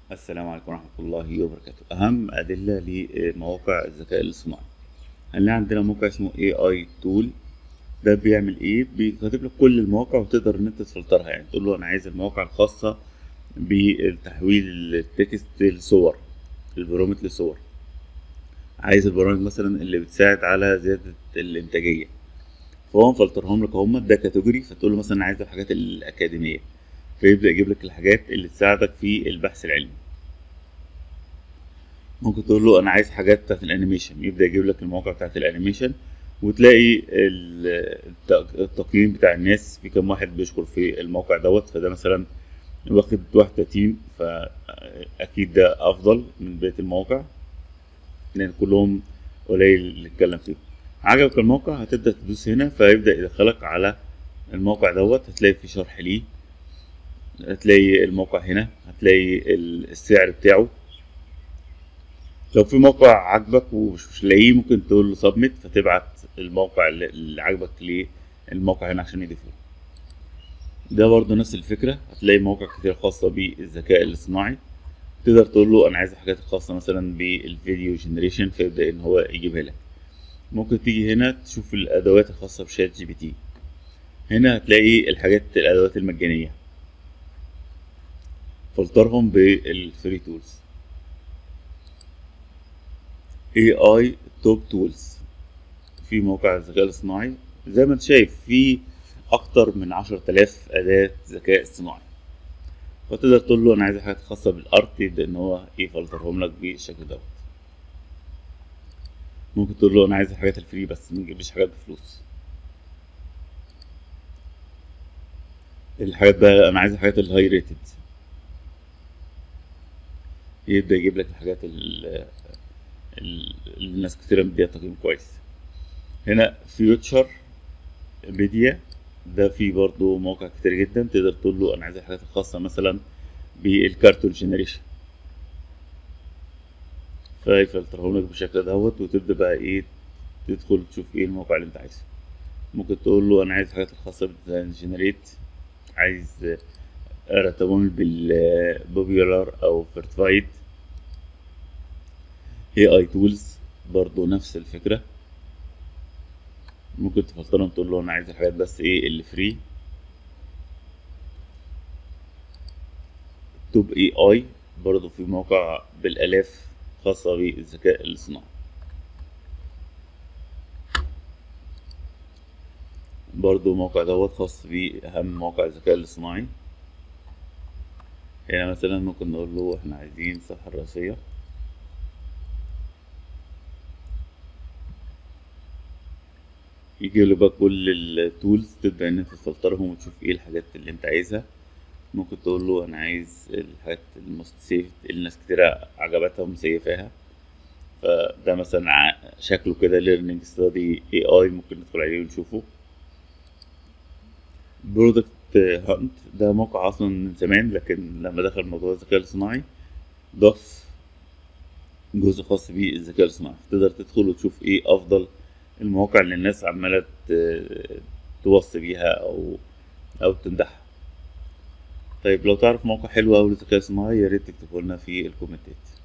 السلام عليكم ورحمة الله وبركاته أهم أدلة لمواقع الذكاء الاصطناعي هنلاقي عندنا موقع اسمه AI Tool ده بيعمل إيه؟ بيكتب لك كل المواقع وتقدر إن أنت تفلترها يعني تقول له أنا عايز المواقع الخاصة بالتحويل التكست لصور البرومت لصور عايز البرامج مثلا اللي بتساعد على زيادة الإنتاجية فهو مفلترهم لك هم ده كاتيجوري فتقول له مثلا أنا عايز الحاجات الأكاديمية فيبدأ يجيب لك الحاجات اللي تساعدك في البحث العلمي ممكن تقول له انا عايز حاجات بتاعت الانيميشن يبدا يجيب لك المواقع بتاعت الانيميشن وتلاقي ال- الت- التقييم بتاع الناس في كام واحد بيشكر في الموقع دوت فده مثلا واخد 31 فاكيد ده افضل من بقيه المواقع لان كلهم قليل اللي اتكلم فيهم عجبك الموقع هتبدا تدوس هنا فيبدا يدخلك على الموقع دوت هتلاقي في شرح ليه هتلاقي الموقع هنا هتلاقي ال- السعر بتاعه لو في موقع عجبك ومش مش لاقيه ممكن تقول له سبميت فتبعت الموقع اللي اللي عجبك للموقع هنا عشان يضيفوه ده برضه نفس الفكرة هتلاقي مواقع كتير خاصة بالذكاء الاصطناعي تقدر تقول له انا عايز الحاجات الخاصة مثلا بالفيديو جنريشن فيبدأ ان هو يجيبها لك ممكن تيجي هنا تشوف الادوات الخاصة بشات جي بي تي هنا هتلاقي الحاجات الادوات المجانية فلترهم بالفري تولز AI توب تولز في موقع الذكاء الاصطناعي زي ما انت شايف في اكتر من عشرة آلاف اداة ذكاء اصطناعي فتقدر تقول له انا عايز حاجات خاصة بالارت يبدأ ان هو يفلترهم لك بالشكل دوت ممكن تقول له انا عايز الحاجات الفري بس ما تجيبليش حاجات بفلوس الحاجات بقى انا عايز الحاجات الهاي ريتد يبدأ يجيب لك الحاجات ال- ال- اللي الناس كتير مديها تقييم كويس هنا فيوتشر ميديا ده فيه برضو مواقع كتير جدا تقدر تقول له انا عايز الحاجات الخاصة مثلا بالكارتون جنريشن فيفلترهم لك بالشكل دوت وتبدأ بقى ايه تدخل تشوف ايه الموقع اللي انت عايزه ممكن تقول له انا عايز الحاجات الخاصة بالديزاين جنريت عايز ارتبهم بالبوبيولار او فيرتفايد اي اي تولز برضو نفس الفكرة ممكن تفلترهم تقول له انا عايز الحاجات بس ايه اللي فري توب اي اي برضو في موقع بالالاف خاصة بالذكاء الاصطناعي برضو موقع دوت خاص بأهم مواقع الذكاء الاصطناعي هنا مثلا ممكن نقول له احنا عايزين الصفحة الرئيسية يجي لك بقى كل التولز تبدأ ان انت تفلترهم وتشوف ايه الحاجات اللي انت عايزها ممكن تقول له انا عايز الحاجات الموست سيف اللي ناس كتير عجبتها ومسيفاها فده مثلا ع- شكله كده learning study AI ممكن ندخل عليه ونشوفه برودكت هانت ده موقع اصلا من زمان لكن لما دخل موضوع الذكاء الاصطناعي ضاف جزء خاص بالذكاء الاصطناعي تقدر تدخل وتشوف ايه افضل المواقع اللي الناس عمالة ت- توصي بيها او او تمدحها طيب لو تعرف موقع حلو اوي للذكاء الاصطناعي يا ريت تكتبه لنا في الكومنتات